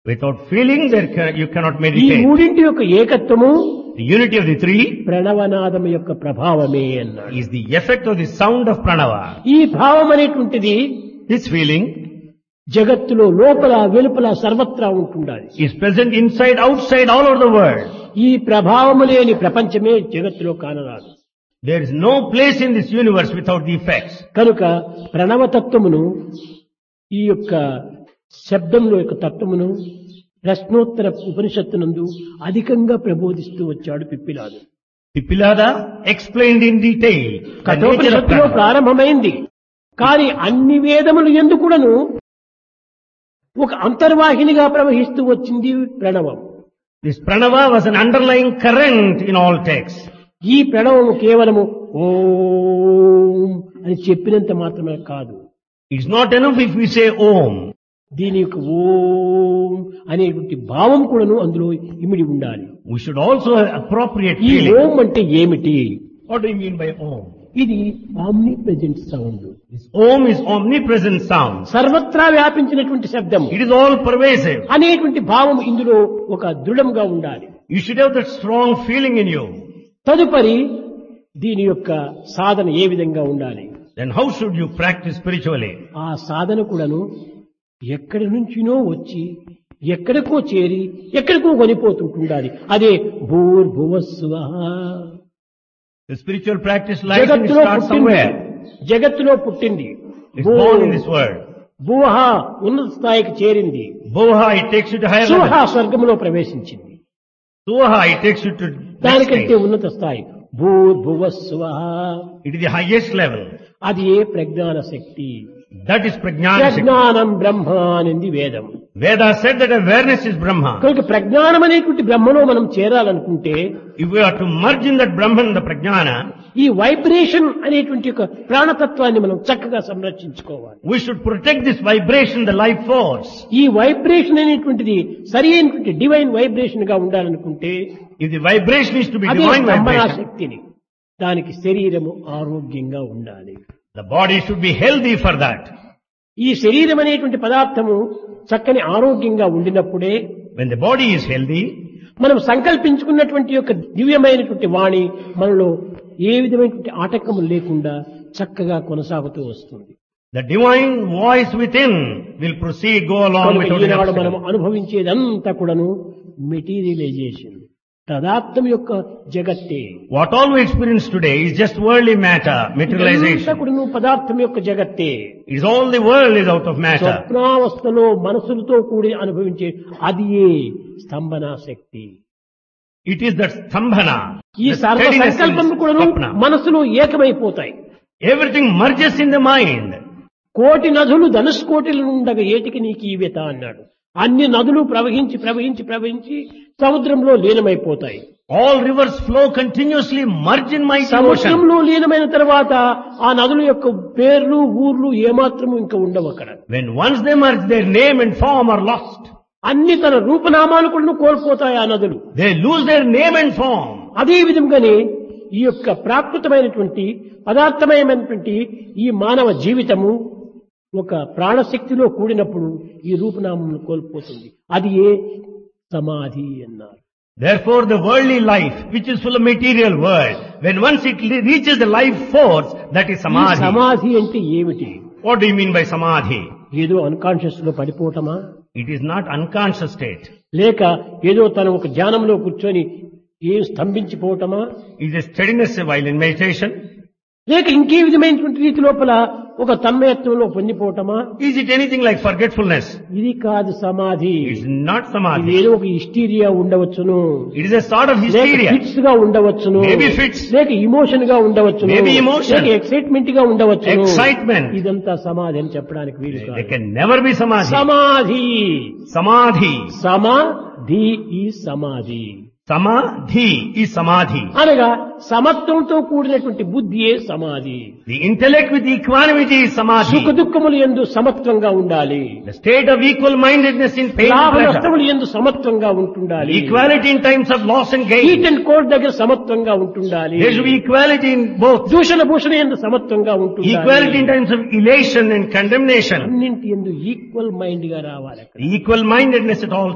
Without feeling, there ca- you cannot ఈ meditate. మూడింటి యొక్క ఏకత్వము The unity of the three ప్రణవనాదం యొక్క ప్రభావమే అన్నాడు is the effect of the sound of pranava. ఈ భావం అనేటువంటిది This feeling జగత్తులో లోపల వెలుపల సర్వత్రా ఉంటుండాలి is present inside, outside, all over the world. ఈ ప్రభావము లేని ప్రపంచమే జగత్తులో కానరాదు There is no place in this universe without the effects. కనుక ప్రణవతత్వమును ఈ యొక్క శబ్దంలో యొక్క తత్వమును ప్రశ్నోత్తర ఉపనిషత్తునందు అధికంగా ప్రబోధిస్తూ వచ్చాడు పిప్పిలాదు Pipilada explained in detail the nature of కఠోపనిషత్తులో pranava. ప్రారంభమైంది కానీ అన్ని వేదములు ఎందుకుడను ఒక అంతర్వాహినిగా ప్రవహిస్తూ వచ్చింది ప్రణవం This pranava was an underlying current in all texts. ఈ ప్రణవము కేవలము ఓం అని చెప్పినంత మాత్రమే కాదు It's not enough if we say Om. దీని యొక్క ఓం అనేటువంటి భావం కూడాను అందులో ఇమిడి ఉండాలి We should also have appropriate ఈ feeling. ఓం అంటే ఏమిటి What do you mean by Om? ఇది omnipresent sound This Om is omnipresent sound. సర్వత్రా వ్యాపించినటువంటి శబ్దం It is all pervasive. అనేటువంటి భావం ఇందులో ఒక దృఢంగా ఉండాలి You should have that strong feeling in you. తదుపరి దీని యొక్క సాధన ఏ విధంగా ఉండాలి Then how should you practice spiritually? ఆ సాధన కూడాను ఎక్కడి నుంచినో వచ్చి ఎక్కడికో చేరి ఎక్కడికో కొనిపోతుంటుండాలి అదే భూర్భువస్వ The spiritual practice lies and it జగత్తులో starts పుట్టింది somewhere. జగత్తులో పుట్టింది It's born in this world. భూహ ఉన్నత స్థాయికి చేరింది Boha, it takes you to higher సుహ level. స్వర్గంలో ప్రవేశించింది Suha, it takes you to next దానికంటే stage. ఉన్నత స్థాయి భూర్భువస్వ It is the highest level. అది ఏ ప్రజ్ఞాన శక్తి That is Prajnana Shakti. ప్రజ్ఞానం బ్రహ్మ అనేది వేదం Veda said that awareness is Brahma. కనుక ప్రజ్ఞానం అనేటువంటి బ్రహ్మలో మనం చేరాలనుకుంటే If we are to merge in that Brahman, the Prajnana, ఈ వైబ్రేషన్ అనేటువంటి ఒక ప్రాణతత్వాన్ని మనం చక్కగా సంరక్షించుకోవాలి we should protect this vibration, the life force. ఈ వైబ్రేషన్ అనేటువంటిది సరి అయినటువంటి డివైన్ వైబ్రేషన్ గా ఉండాలనుకుంటే If the vibration is to be అదే divine బ్రహ్మణ vibration, శక్తిని దానికి శరీరము ఆరోగ్యంగా ఉండాలి the body should be healthy for that. ఈ శరీరం అనేటువంటి పదార్థము చక్కని ఆరోగ్యంగా ఉండినప్పుడే When the body is healthy, మనం సంకల్పించుకున్నటువంటి యొక్క దివ్యమైనటువంటి వాణి మనలో ఏ విధమైనటువంటి ఆటంకములు లేకుండా చక్కగా కొనసాగుతూ వస్తుంది the divine voice within will proceed, go along కనుక without an ఈనాడు మనం obstacle. అనుభవించేదంతా కూడాను మెటీరియలైజేషన్ పదార్థం యొక్క జగత్తే What all we experience today is just worldly matter, ఇదంతా materialization. కూడాను పదార్థం యొక్క జగత్తే Is all the world is out of matter. స్వప్నావస్థలో మనసులతో కూడి అనుభవించే అది ఏ స్తంభన శక్తి It is that stambhana. ఈ the సర్వ steadiness in సంకల్పం this కూడాను swapna. మనసులో ఏకమైపోతాయి Everything merges in the mind. కోటి నదులు ధనుష్కోటిల ఉండగా ఏటికి నీకు ఈవెత అన్నాడు అన్ని నదులు ప్రవహించి ప్రవహించి ప్రవహించి సముద్రంలో లీనమైపోతాయి All rivers flow continuously, merge in mighty ocean. సముద్రంలో లీనమైన తర్వాత ఆ నదుల యొక్క పేర్లు ఊర్లు ఏమాత్రము ఇంకా ఉండవు అక్కడ When once they merge, their name and form are lost. అన్ని తన రూపనామాలు కూడా కోల్పోతాయి ఆ నదులు They lose their name and form. అదే విధంగానే ఈ యొక్క ప్రాకృతమైనటువంటి పదార్థమయమైనటువంటి ఈ మానవ జీవితము ఒక ప్రాణశక్తిలో కూడినప్పుడు ఈ రూపనామం కోల్పోతుంది అది ఏ సమాధి అన్నారు Therefore, the worldly life, which is full of material world, when once it le- reaches the life force, that is ఈ samadhi. సమాధి అంటే ఏమిటి What do you mean by samadhi? ఏదో అన్కాన్షియస్ లో పడిపోవటమా It is not unconscious state. లేక ఏదో తన ఒక ధ్యానంలో కూర్చొని ఏం స్తంభించిపోవటమా It is steadiness while in meditation. లేక ఇంకే విధమైనటువంటి రీతి లోపల ఒక తన్మయత్వంలో పొందిపోవటమా Is it anything like forgetfulness? ఇది కాదు సమాధి It's not ఇది samadhi. ఏదో ఒక హిస్టీరియా ఉండవచ్చును It is a sort of లేక hysteria. ఫిట్స్ గా ఉండవచ్చును Maybe fits. లేక ఇమోషన్ గా ఉండవచ్చును Maybe emotion. లేక ఎక్సైట్మెంట్ గా ఉండవచ్చును Excitement. ఇదంతా సమాధి అని చెప్పడానికి వీలు They కాదు can never be samadhi. సమాధి Samadhi. సమాధి ఈ సమాధి Samadhi is samadhi. అనగా సమత్వంతో కూడినటువంటి బుద్ధియే సమాధి The intellect with equanimity is సుఖ samadhi. దుఃఖములు ఎందు సమత్వంగా ఉండాలి The state of equal mindedness in pain లాభ and pleasure. నష్టములు ఎందు సమత్వంగా ఉంటుండాలి Equality in times of loss and heat gain. And cold దగ్గర సమత్వంగా ఉంటుండాలి There should be equality in both. దూషణ భూషణ ఎందు సమత్వంగా ఉంటుండాలి Equality in times of elation and condemnation. అన్నింటి ఎందు ఈక్వల్ మైండ్ గా రావాలి అక్కడ Equal mindedness at all